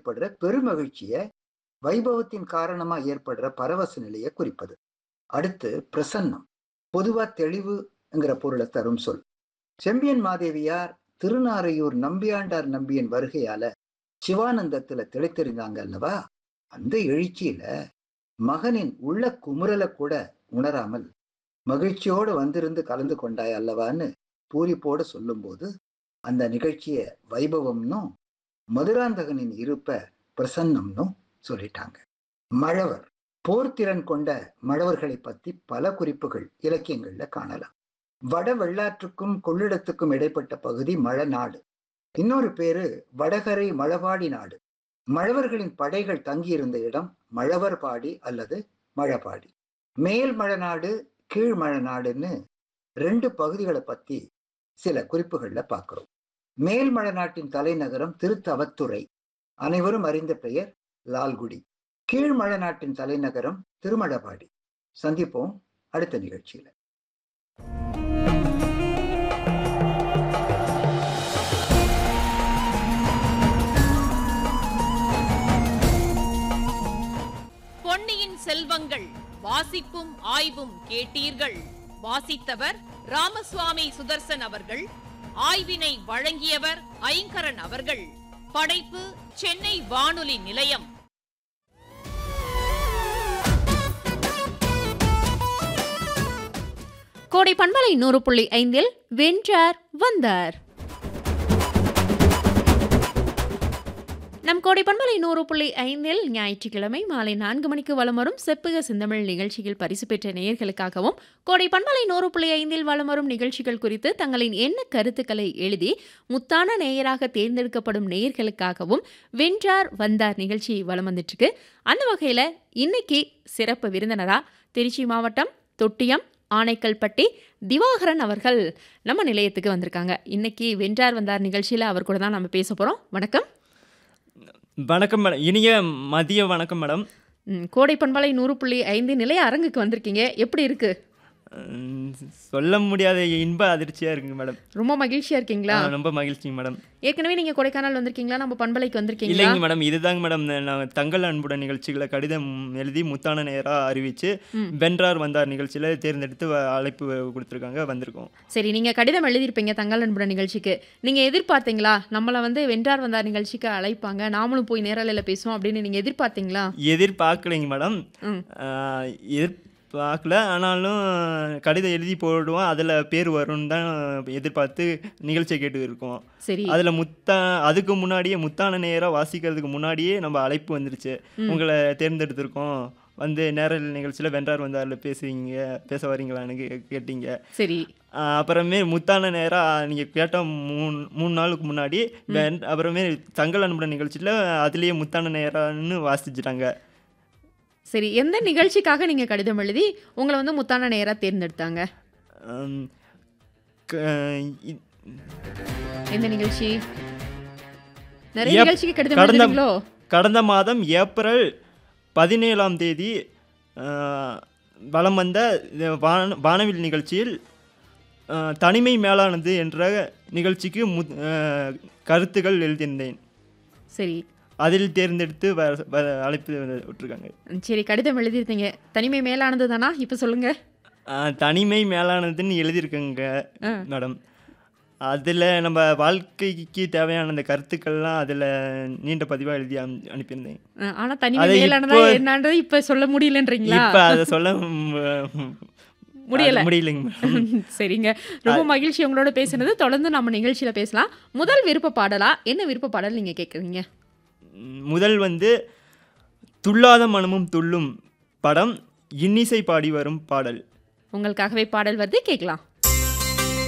ஏற்படுற பெருமகிழ்ச்சிய வைபவத்தின் காரணமா ஏற்படுற பரவச நிலையை குறிப்பது அடுத்து பிரசன்னம் பொதுவா தெளிவுங்கிற பொருளை தரும் சொல் செம்பியன் மாதேவியார் திருநாரையூர் நம்பியாண்டார் நம்பியின் வருகையால சிவானந்தத்துல திளைத்திருந்தாங்க அல்லவா அந்த எழுச்சியில மகனின் உள்ள குமுறலை கூட உணராமல் மகிழ்ச்சியோடு வந்திருந்து கலந்து கொண்டாய் அல்லவான்னு பூரிப்போடு சொல்லும்போது அந்த நிகழ்ச்சிய வைபவம்னும் மதுராந்தகனின் இருப்ப பிரசன்னம்னும் சொல்லிட்டாங்க மழவர் போர்த்திறன் கொண்ட மழவர்களை பத்தி பல குறிப்புகள் இலக்கியங்கள்ல காணலாம் வட வெள்ளாற்றுக்கும் கொள்ளிடத்துக்கும் இடைப்பட்ட பகுதி மழநாடு இன்னொரு பேரு வடகரை மழபாடி நாடு மழவர்களின் படைகள் தங்கியிருந்த இடம் மழவர்பாடி அல்லது மழபாடி மேல் மழநாடு கீழ் மழநாடுன்னு ரெண்டு பகுதிகளை பத்தி சில குறிப்புகள்ல பார்க்கிறோம் மேல் மழநாட்டின் தலைநகரம் திருத்தவத்துறை அனைவரும் அறிந்த பெயர் லால்குடி கீழ் மழநாட்டின் தலைநகரம் திருமழபாடி சந்திப்போம் அடுத்த நிகழ்ச்சியில பொன்னியின் செல்வங்கள் வாசிப்பும் ஆய்வும் கேட்டீர்கள் வாசித்தவர் ராமசுவாமி சுதர்சன் அவர்கள் ஆய்வினை வழங்கியவர் ஐங்கரன் அவர்கள் படைப்பு சென்னை வானொலி நிலையம் கோடை பண்பலை நூறு புள்ளி ஐந்தில் வென்றார் வந்தார் நம் கோடை பண்பலை நூறு புள்ளி ஐந்தில் ஞாயிற்றுக்கிழமை மாலை நான்கு மணிக்கு வலம் வரும் செப்புக செந்தமிழ் நிகழ்ச்சியில் பரிசு பெற்ற நேயர்களுக்காகவும் கோடை பண்பலை நூறு புள்ளி ஐந்தில் வலம் வரும் நிகழ்ச்சிகள் குறித்து தங்களின் எண்ண கருத்துக்களை எழுதி முத்தான நேயராக தேர்ந்தெடுக்கப்படும் நேயர்களுக்காகவும் வென்றார் வந்தார் நிகழ்ச்சி வலம் வந்துட்டுருக்கு அந்த வகையில் இன்னைக்கு சிறப்பு விருந்தினரா திருச்சி மாவட்டம் தொட்டியம் ஆனைக்கல்பட்டி திவாகரன் அவர்கள் நம்ம நிலையத்துக்கு வந்திருக்காங்க இன்னைக்கு வென்றார் வந்தார் நிகழ்ச்சியில் அவர் கூட தான் நம்ம பேச போகிறோம் வணக்கம் வணக்கம் மேடம் இனிய மதிய வணக்கம் மேடம் ம், கோடை பண்பலை நூறு புள்ளி ஐந்து நிலைய அரங்குக்கு வந்திருக்கீங்க எப்படி இருக்கு உம், சொல்ல முடியாத இன்ப அதிர்ச்சியாக இருக்குங்க மேடம் ரொம்ப மகிழ்ச்சியா இருக்கீங்களா ஆ, ரொம்ப மகிழ்ச்சிங்க மேடம் ஏற்கனவே நீங்க கொடைக்கானல் வந்திருக்கீங்களா நம்ம பண்பலைக்கு வந்திருக்கீங்களா இல்லைங்க மேடம் இதுதாங்க மேடம் நான் தங்கள் அன்புடன் நிகழ்ச்சிகளை கடிதம் எழுதி முத்தான நேராக அறிவித்து ம். வென்றார் வந்தார் நிகழ்ச்சியில் தேர்ந்தெடுத்து வ- அழைப்பு கொடுத்துருக்காங்க வந்திருக்கோம் சரி நீங்க கடிதம் எழுதியிருப்பீங்க தங்கள் அன்புடன் நிகழ்ச்சிக்கு நீங்க எதிர்பார்த்தீங்களா நம்மள வந்து வென்றார் வந்தார் நிகழ்ச்சிக்கு அழைப்பாங்க நாமளும் போய் நேரலையில் பேசுவோம் அப்படின்னு நீங்க எதிர்பார்த்தீங்களா எதிர்பார்க்கலைங்க மேடம் ம் ஆ, எதிர்பார்க்கல ஆனாலும் கடிதம் எழுதி போடுவோம் அதில் பேர் வரும்னு தான் எதிர்பார்த்து நிகழ்ச்சியை கேட்டு இருக்கோம் சரி அதில் முத்தா அதுக்கு முன்னாடியே முத்தான நேராக வாசிக்கிறதுக்கு முன்னாடியே நம்ம அழைப்பு வந்துருச்சு உங்களை தேர்ந்தெடுத்திருக்கோம் வந்து நேரல் நிகழ்ச்சியில் வென்றார் வந்தாரில் பேசுவீங்க பேச வரீங்களான்னு கே- கேட்டீங்க சரி ஆஹ் அப்புறமே முத்தான நேராக நீங்கள் கேட்ட மூணு மூணு நாளுக்கு முன்னாடி வென் அப்புறமே தங்கள் அன்புடன் நிகழ்ச்சியில் அதுலேயே முத்தான நேரான்னு வாசிச்சிட்டாங்க சரி எந்த நிகழ்ச்சிக்காக நீங்க கடிதம் எழுதி உங்களை வந்து முத்தான நேரா தேர்ந்தெடுத்தாங்க ஆம், க- இ- எந்த நிகழ்ச்சி நிறைய ஏப்- நிகழ்ச்சிக்கு கடிதம் கடந்த- எழுதுறீங்களோ கடந்த மாதம் ஏப்ரல் பதினேழாம் தேதி ஆஹ், வலம் வந்த இந்த வான வானவில் நிகழ்ச்சியில் ஆஹ், தனிமை மேலானது என்ற நிகழ்ச்சிக்கு மு ஆஹ், கருத்துக்கள் எழுதியிருந்தேன் சரி அதில் தேர்ந்தெடுத்து வ வ- அழைப்பு விட்டுருக்காங்க ம், சரி கடிதம் எழுதியிருந்தீங்க தனிமை மேலானது தானா இப்போ சொல்லுங்க ஆஹ், தனிமை மேலானதுன்னு எழுதியிருக்கேங்க ஆ. மேடம் அதில் நம்ம வாழ்க்கைக்கு தேவையான அந்த கருத்துக்கள்லாம் அதில் நீண்ட பதிவாக எழுதி அனு- அனுப்பியிருந்தேன் அஹ், ஆனா தனிமை அதை மேலானதா இப்போ- என்னன்றது இப்ப சொல்ல முடியலன்றீங்களா இப்போ அதை சொல்ல ம், முடியல. அது முடியலைங்க மேடம் சரிங்க ரொம்ப மகிழ்ச்சி உங்களோட பேசுனது தொடர்ந்து நம்ம நிகழ்ச்சியில பேசலாம் முதல் விருப்ப பாடலா என்ன விருப்ப பாடல் நீங்க கேக்குறீங்க ம், முதல் வந்து துள்ளாத மனமும் துள்ளும் படம் இன்னிசை பாடி வரும் பாடல் உங்களுக்காகவே பாடல் வருது கேட்கலாம்